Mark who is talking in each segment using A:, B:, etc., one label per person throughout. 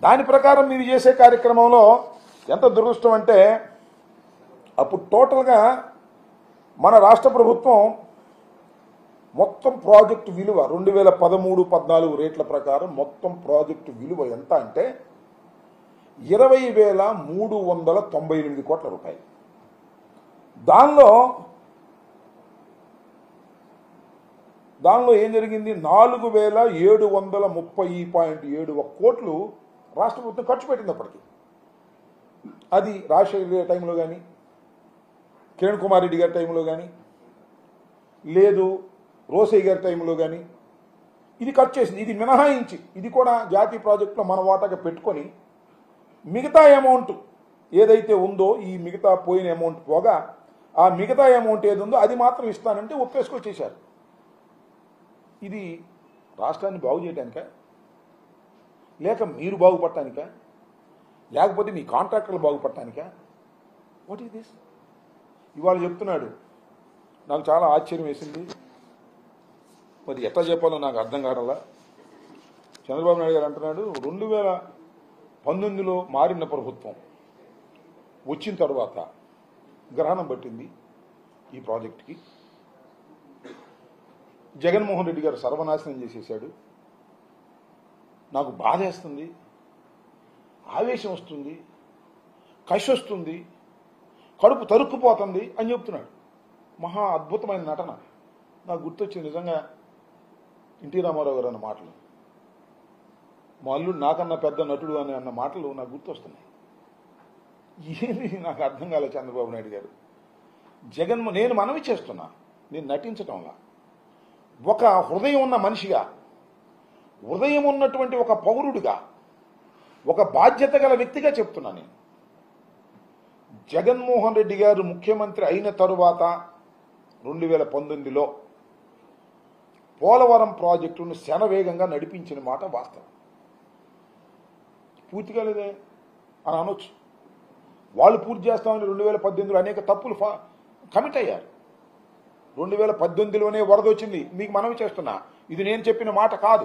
A: దాని ప్రకారం మీరు చేసే కార్యక్రమంలో ఎంత దురదృష్టం అంటే అప్పుడు టోటల్గా మన రాష్ట్ర ప్రభుత్వం మొత్తం ప్రాజెక్టు విలువ రెండు వేల పదమూడు పద్నాలుగు రేట్ల ప్రకారం మొత్తం ప్రాజెక్టు విలువ ఎంత అంటే ఇరవై వేల మూడు వందల తొంభై ఎనిమిది కోట్ల రూపాయలు దానిలో దానిలో ఏం జరిగింది నాలుగు వేల ఏడు వందల ముప్పై పాయింట్ ఏడు ఒక కోట్లు రాష్ట్ర ప్రభుత్వం ఖర్చు పెట్టింది అప్పటికి అది రాజశేఖర గారి టైంలో కానీ కిరణ్ కుమార్ రెడ్డి గారి టైంలో కానీ లేదు రోసయ్య గారి టైంలో కానీ ఇది ఖర్చు చేసింది ఇది మినహాయించి ఇది కూడా జాతీయ ప్రాజెక్టులో మన వాటాగా పెట్టుకొని మిగతా అమౌంట్ ఏదైతే ఉందో ఈ మిగతా పోయిన అమౌంట్ పోగా ఆ మిగతా అమౌంట్ ఏది ఉందో అది మాత్రం ఇస్తానంటే ఒప్పేసుకొచ్చేశారు ఇది రాష్ట్రాన్ని బాగు చేయడానికా లేక మీరు బాగుపడటానికా లేకపోతే మీ కాంట్రాక్టర్లు బాగుపడటానికా వాట్ ఈస్ దిస్ ఇవాళ చెప్తున్నాడు నాకు చాలా ఆశ్చర్యం వేసింది మరి ఎట్లా చెప్పాలో నాకు అర్థం కావడంలా చంద్రబాబు నాయుడు గారు అంటున్నాడు రెండు వేల పంతొమ్మిదిలో మారిన ప్రభుత్వం వచ్చిన తర్వాత గ్రహణం పట్టింది ఈ ప్రాజెక్టుకి జగన్మోహన్ రెడ్డి గారు సర్వనాశనం చేసేసాడు నాకు బాధేస్తుంది ఆవేశం వస్తుంది కషి వస్తుంది కడుపు తరుక్కుపోతుంది అని చెప్తున్నాడు మహా అద్భుతమైన నటన నాకు గుర్తొచ్చింది నిజంగా ఎన్టీ రామారావు గారు అన్న మాటలు మా అల్లుడు నాకన్నా పెద్ద నటుడు అని అన్న మాటలు నాకు గుర్తొస్తున్నాయి ఏది నాకు అర్థం కాలే చంద్రబాబు నాయుడు గారు జగన్మో నేను మనవి చేస్తున్నా నేను నటించటంలా ఒక హృదయం ఉన్న మనిషిగా హృదయం ఉన్నటువంటి ఒక పౌరుడిగా ఒక బాధ్యత గల వ్యక్తిగా చెప్తున్నా నేను జగన్మోహన్ రెడ్డి గారు ముఖ్యమంత్రి అయిన తరువాత రెండు వేల పంతొమ్మిదిలో పోలవరం ప్రాజెక్టును శనవేగంగా నడిపించిన మాట వాస్తవం పూర్తి కాలేదే అని అనొచ్చు వాళ్ళు పూర్తి చేస్తామని రెండు వేల పద్దెనిమిదిలో అనేక తప్పులు ఫా- కమిట్ అయ్యారు రెండు వేల పద్దెనిమిదిలోనే వరద వచ్చింది మీకు మనవి చేస్తున్నా ఇది నేను చెప్పిన మాట కాదు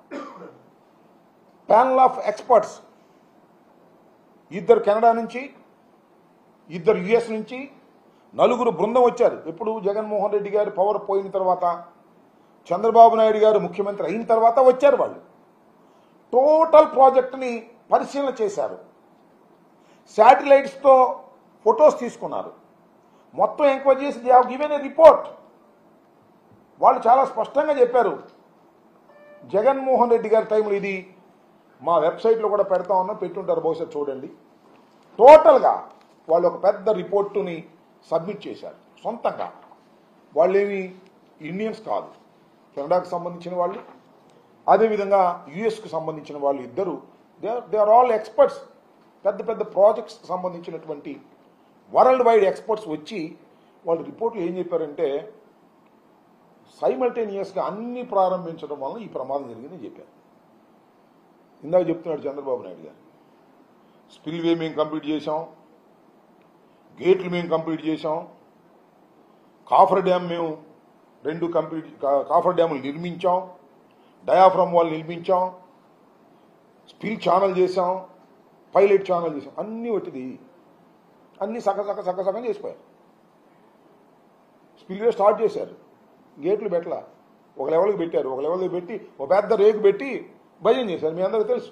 A: ప్యానల్ ఆఫ్ ఎక్స్పర్ట్స్ ఇద్దరు కెనడా నుంచి ఇద్దరు యుఎస్ నుంచి నలుగురు బృందం వచ్చారు ఎప్పుడు జగన్మోహన్ రెడ్డి గారు పవర్ పోయిన తర్వాత చంద్రబాబు నాయుడు గారు ముఖ్యమంత్రి అయిన తర్వాత వచ్చారు వాళ్ళు టోటల్ ప్రాజెక్టుని పరిశీలన చేశారు శాటిలైట్స్తో ఫొటోస్ తీసుకున్నారు మొత్తం ఎంక్వైరీ చేసి they have given a report వాళ్ళు చాలా స్పష్టంగా చెప్పారు జగన్మోహన్ రెడ్డి గారి టైంలో ఇది మా వెబ్సైట్లో కూడా పెడతా ఉన్నా పెట్టుంటారు బహుశా చూడండి టోటల్గా వాళ్ళు ఒక పెద్ద రిపోర్టుని సబ్మిట్ చేశారు సొంతంగా వాళ్ళేమి ఇండియన్స్ కాదు కెనడాకు సంబంధించిన వాళ్ళు అదేవిధంగా యుఎస్కు సంబంధించిన వాళ్ళు ఇద్దరు they they are all experts పెద్ద పెద్ద ప్రాజెక్ట్స్ సంబంధించినటువంటి వరల్డ్ వైడ్ ఎక్స్పర్ట్స్ వచ్చి వాళ్ళు రిపోర్ట్లు ఏం చెప్పారంటే సైమల్టేనియస్గా అన్ని ప్రారంభించడం వలన ఈ ప్రమాదం జరిగిందని చెప్పారు ఇందాక చెప్తున్నాడు చంద్రబాబు నాయుడు గారు స్పిల్వే మేము కంప్లీట్ చేసాం గేట్లు మేము కంప్లీట్ చేసాం కాఫర్ డ్యామ్ మేము రెండు కంప్లీట్ కా- కాఫర్ డ్యాములు నిర్మించాం డయాఫ్రమ్ వాళ్ళు నిర్మించాం స్పిల్ ఛానల్ చేసాం పైలట్ ఛానల్ చేసాం అన్నీ ఒకటిది అన్నీ సగ సగ సగ సగం చేసిపోయారు స్పిల్వే స్టార్ట్ చేశారు గేట్లు పెట్టలా ఒక లెవెల్కి పెట్టారు ఒక లెవెల్కి పెట్టి ఒక పెద్ద రేకు పెట్టి భజన చేశారు మీ అందరికీ తెలుసు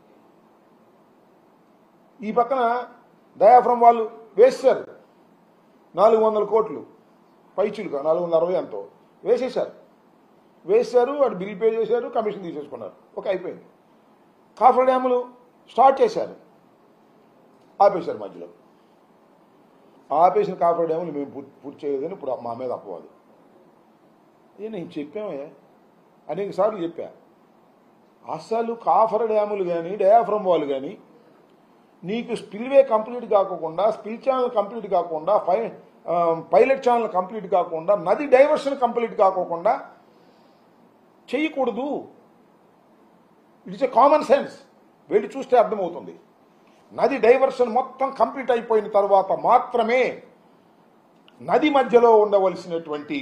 A: ఈ పక్కన డయాఫ్రమ్ వాళ్ళు వేశారు నాలుగు వందల కోట్లు పైచులుగా నాలుగు వందల అరవై ఎంతో వేసేశారు వేశారు అటు బిల్ పే చేశారు కమిషన్ తీసేసుకున్నారు ఒక అయిపోయింది కాఫర్ డ్యాములు స్టార్ట్ చేశారు ఆపేశారు మధ్యలో ఆపేసిన కాఫర్ డ్యాములు మేము పూర్తి పూర్తి చేయలేదని ఇప్పుడు మా మీద అపవాదు ఏ నేను చెప్పామే అనేక సార్లు చెప్పా అసలు కాఫర్ డ్యాములు కానీ డయాఫ్రమ్ వాళ్ళు కానీ నీకు స్పిల్వే కంప్లీట్ కాకుండా స్పిల్ ఛానల్ కంప్లీట్ కాకుండా పై ఆ, పైలట్ ఛానల్ కంప్లీట్ కాకుండా నది డైవర్షన్ కంప్లీట్ కాకోకుండా చేయకూడదు ఇట్స్ ఏ కామన్ సెన్స్ వెళ్ళి చూస్తే అర్థమవుతుంది నది డైవర్షన్ మొత్తం కంప్లీట్ అయిపోయిన తర్వాత మాత్రమే నది మధ్యలో ఉండవలసినటువంటి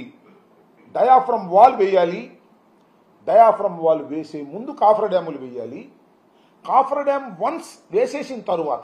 A: డయాఫ్రమ్ వాల్ వేయాలి డయాఫ్రమ్ వాల్ వేసే ముందు కాఫర్ డ్యాములు వేయాలి కాఫర్ డ్యామ్ వన్స్ వేసేసిన తరువాత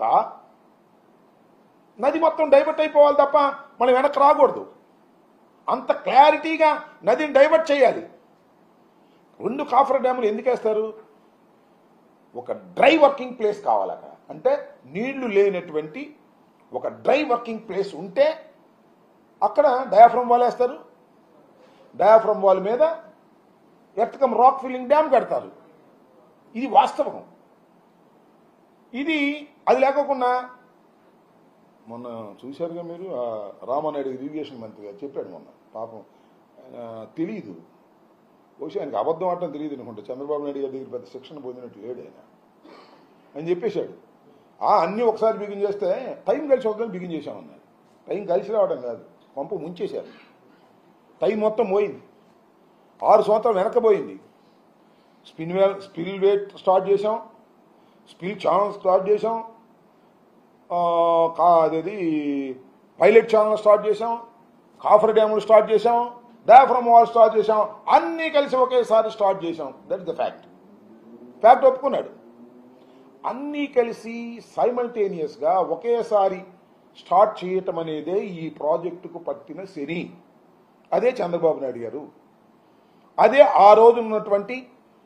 A: నది మొత్తం డైవర్ట్ అయిపోవాలి తప్ప మనం వెనక్కి రాకూడదు అంత క్లారిటీగా నదిని డైవర్ట్ చేయాలి రెండు కాఫర్ డ్యాములు ఎందుకు వేస్తారు ఒక డ్రై వర్కింగ్ ప్లేస్ కావాలి అక్కడ అంటే నీళ్లు లేనటువంటి ఒక డ్రై వర్కింగ్ ప్లేస్ ఉంటే అక్కడ డయాఫ్రమ్ వాల్ వేస్తారు డయాఫ్రమ్ వాల్ మీద ఎర్తకం రాక్ ఫిల్లింగ్ డ్యామ్ కడతారు ఇది వాస్తవం ఇది అది లేకోకుండా మొన్న చూశారుగా మీరు ఆ రామానాయుడు ఇరిగేషన్ మంత్రి గారు చెప్పాడు మొన్న పాపం ఆయన తెలియదు బహుశా ఆయనకి అబద్ధం ఆడటం తెలియదు అనుకుంటా చంద్రబాబు నాయుడు గారి దగ్గర పెద్ద శిక్షణ పొందినట్టు లేడు ఆయన అని చెప్పేశాడు ఆ అన్నీ ఒకసారి బిగిన్ చేస్తే టైం కలిసి ఒకసారి బిగిన్ చేశామన్నాడు టైం కలిసి రావడం కాదు పంపు ముంచేశారు టైం మొత్తం పోయింది ఆరు సంవత్సరాలు వెనకపోయింది spillway spillway start చేసాం స్పిల్ ఛానల్ స్టార్ట్ చేసాం ఆ, కా అదేది పైలట్ ఛానల్ స్టార్ట్ చేసాం కాఫర్ డ్యాములు స్టార్ట్ చేసాం డయాఫ్రమ్ వాల్ స్టార్ట్ చేసాం అన్నీ కలిసి ఒకేసారి స్టార్ట్ చేసాం that is the fact fact ఒప్పుకున్నాడు అన్నీ కలిసి సైమల్టేనియస్గా ఒకేసారి స్టార్ట్ చేయటం అనేదే ఈ ప్రాజెక్టుకు పట్టిన శని అదే చంద్రబాబు నాయుడు గారు అదే ఆ రోజు ఉన్నటువంటి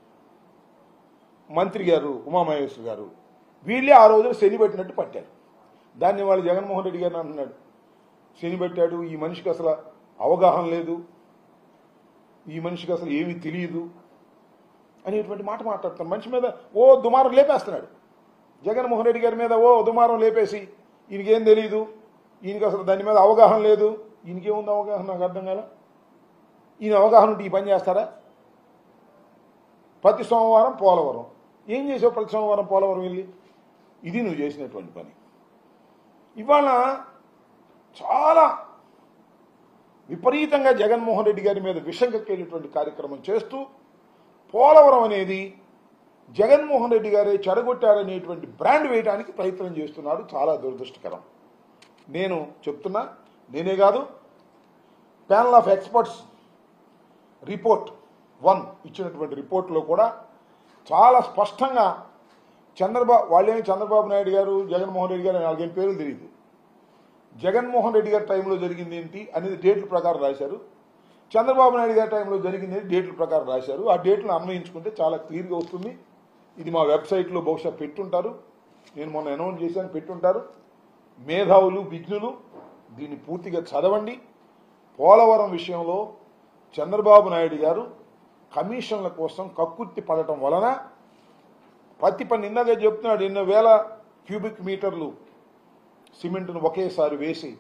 A: మంత్రి గారు ఉమామహేశ్వర్ గారు వీళ్ళే ఆ రోజు శని పెట్టినట్టు పట్టారు దాన్ని వాళ్ళు జగన్మోహన్ రెడ్డి గారిని అంటున్నాడు శని పెట్టాడు ఈ మనిషికి అసలు అవగాహన లేదు ఈ మనిషికి అసలు ఏమీ తెలియదు అనేటువంటి మాట మాట్లాడుతాడు మనిషి మీద ఓ దుమారం లేపేస్తున్నాడు జగన్మోహన్ రెడ్డి గారి మీద ఓ దుమారం లేపేసి ఈయనకేం తెలియదు ఈయనకి అసలు దాని మీద అవగాహన లేదు ఈయనకేముంది అవగాహన నాకు అర్థం కాల ఈయన అవగాహన ఉంటే ఈ పని చేస్తారా ప్రతి సోమవారం పోలవరం ఏం చేసావు ప్రతి సోమవారం పోలవరం వెళ్ళి ఇది నువ్వు చేసినటువంటి పని ఇవాళ చాలా విపరీతంగా జగన్మోహన్ రెడ్డి గారి మీద విషం కక్కేటటువంటి కార్యక్రమం చేస్తూ పోలవరం అనేది జగన్మోహన్ రెడ్డి గారే చెడగొట్టారనేటువంటి బ్రాండ్ వేయడానికి ప్రయత్నం చేస్తున్నాడు చాలా దురదృష్టకరం నేను చెప్తున్నా నేనే కాదు panel of experts report one ఇచ్చినటువంటి రిపోర్ట్లో కూడా చాలా స్పష్టంగా చంద్రబాబు వాళ్ళేమి చంద్రబాబు నాయుడు గారు జగన్మోహన్ రెడ్డి గారు నాలుగేం పేర్లు తెలియదు జగన్మోహన్ రెడ్డి గారి టైంలో జరిగింది ఏంటి అనేది డేట్ల ప్రకారం రాశారు చంద్రబాబు నాయుడు గారి టైంలో జరిగింది ఏంటి డేట్ల ప్రకారం రాశారు ఆ డేట్లను అన్వయించుకుంటే చాలా క్లియర్గా వస్తుంది ఇది మా వెబ్సైట్లో బహుశా పెట్టుంటారు నేను మొన్న అనౌన్స్ చేశాను పెట్టుంటారు మేధావులు విఘ్నులు దీన్ని పూర్తిగా చదవండి పోలవరం విషయంలో చంద్రబాబు నాయుడు గారు కమిషన్ల కోసం కక్కుర్తి పడటం వలన ప్రతి పని ఇందాక చెప్తున్నాడు ఎన్నో వేల క్యూబిక్ మీటర్లు సిమెంట్ను ఒకేసారి వేసి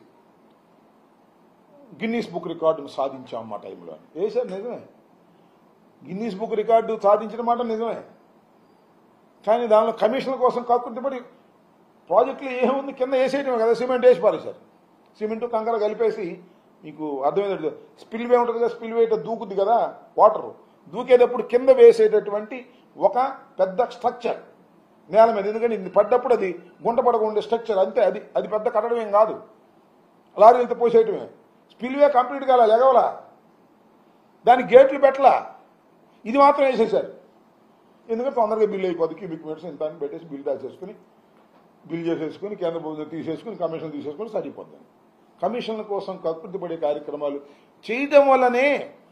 A: గిన్నీస్ బుక్ రికార్డును సాధించాం మా టైంలో వేశారు నిజమే గిన్నీస్ బుక్ రికార్డు సాధించిన మాట నిజమే కానీ దానిలో కమిషన్ల కోసం కక్కుర్తి పడి ప్రాజెక్టులు ఏముంది కింద వేసేయటమే కదా సిమెంట్ వేసి పారేశారు సిమెంట్ కంకర కలిపేసి మీకు అర్థమైంది స్పిల్ వే ఉంటుంది కదా స్పిల్ వే ఇట్లా దూకుద్ది కదా వాటర్ దూకేటప్పుడు కింద వేసేటటువంటి ఒక పెద్ద స్ట్రక్చర్ నేల మీద ఎందుకంటే ఇది పడ్డప్పుడు అది గుంట పడకుండా స్ట్రక్చర్ అంతే అది అది పెద్ద కట్టడం ఏం కాదు లారీలతో పోసేయటమే స్పిల్ వే కంప్లీట్ కాల ఎగవలా దానికి గేట్లు పెట్టలా ఇది మాత్రం వేసేసారు ఎందుకంటే తొందరగా బిల్ అయిపోద్ది క్యూబిక్ మీటర్స్ ఇంత అని పెట్టేసి బిల్ దాచేసుకుని బిల్ చేసేసుకుని కేంద్ర ప్రభుత్వం తీసేసుకుని కమిషన్ తీసేసుకుని సరిపోద్ది కమిషన్ల కోసం కకృతి పడే కార్యక్రమాలు చేయడం వల్లనే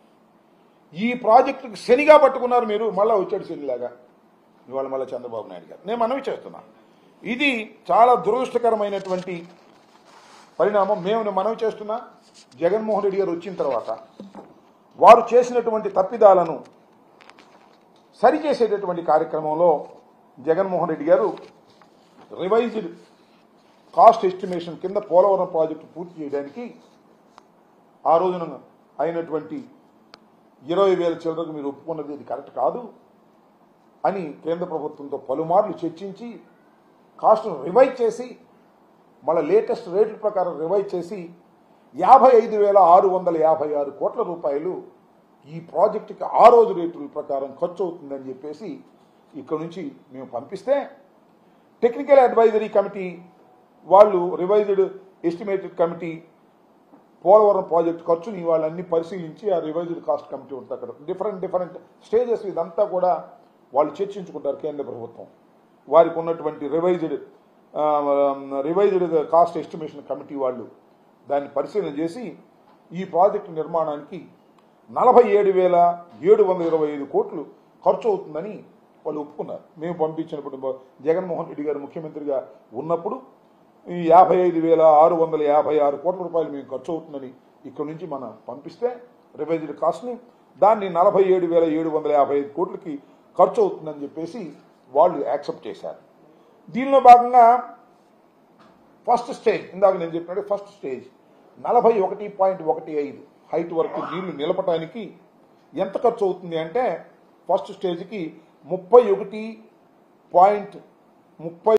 A: ఈ ప్రాజెక్టుకు శనిగా పట్టుకున్నారు మీరు మళ్ళీ వచ్చాడు శనిలాగా ఇవాళ మళ్ళీ చంద్రబాబు నాయుడు గారు నేను మనవి చేస్తున్నా ఇది చాలా దురదృష్టకరమైనటువంటి పరిణామం మేము నేను మనవి చేస్తున్నా జగన్మోహన్ రెడ్డి గారు వచ్చిన తర్వాత వారు చేసినటువంటి తప్పిదాలను సరిచేసేటటువంటి కార్యక్రమంలో జగన్మోహన్ రెడ్డి గారు రివైజ్డ్ కాస్ట్ ఎస్టిమేషన్ కింద పోలవరం ప్రాజెక్టు పూర్తి చేయడానికి ఆ రోజున అయినటువంటి ఇరవై వేల చిల్లరకు మీరు ఒప్పుకున్నది ఇది కరెక్ట్ కాదు అని కేంద్ర ప్రభుత్వంతో పలుమార్లు చర్చించి కాస్ట్ను రివైజ్ చేసి మళ్ళీ లేటెస్ట్ రేట్ల ప్రకారం రివైజ్ చేసి యాభై ఐదు వేల ఆరు వందల యాభై ఆరు కోట్ల రూపాయలు ఈ ప్రాజెక్టుకి ఆ రోజు రేట్ల ప్రకారం ఖర్చు అవుతుందని చెప్పేసి ఇక్కడ నుంచి మేము పంపిస్తే టెక్నికల్ అడ్వైజరీ కమిటీ వాళ్ళు revised estimated committee Polavaram project ఖర్చుని వాళ్ళన్ని పరిశీలించి ఆ రివైజ్డ్ కాస్ట్ కమిటీ ఉంటుంది అక్కడ డిఫరెంట్ డిఫరెంట్ స్టేజెస్ ఇదంతా కూడా వాళ్ళు చర్చించుకుంటారు కేంద్ర ప్రభుత్వం వారికి ఉన్నటువంటి revised revised cost estimation committee వాళ్ళు దాన్ని పరిశీలన చేసి ఈ ప్రాజెక్టు నిర్మాణానికి నలభై ఏడు వేల ఏడు వందల ఇరవై ఐదు కోట్లు ఖర్చు అవుతుందని వాళ్ళు ఒప్పుకున్నారు మేము పంపించినప్పుడు బ- జగన్మోహన్ రెడ్డి గారు ముఖ్యమంత్రిగా ఉన్నప్పుడు ఈ యాభై ఐదు వేల ఆరు వందల యాభై ఆరు కోట్ల రూపాయలు మేము ఖర్చు అవుతుందని ఇక్కడ నుంచి మనం పంపిస్తే రివైజ్డ్ కాస్ట్ని దాన్ని నలభై ఏడు వేల ఏడు వందల యాభై ఐదు కోట్లకి ఖర్చు అవుతుందని చెప్పేసి వాళ్ళు యాక్సెప్ట్ చేశారు దీనిలో భాగంగా ఫస్ట్ స్టేజ్ ఇందాక నేను చెప్పినట్టు ఫస్ట్ స్టేజ్ నలభై ఒకటి పాయింట్ ఒకటి ఐదు హైట్ వరకు నీళ్లు నిలపడానికి ఎంత ఖర్చు అవుతుంది అంటే ఫస్ట్ స్టేజ్కి ముప్పై ఒకటి పాయింట్ ముప్పై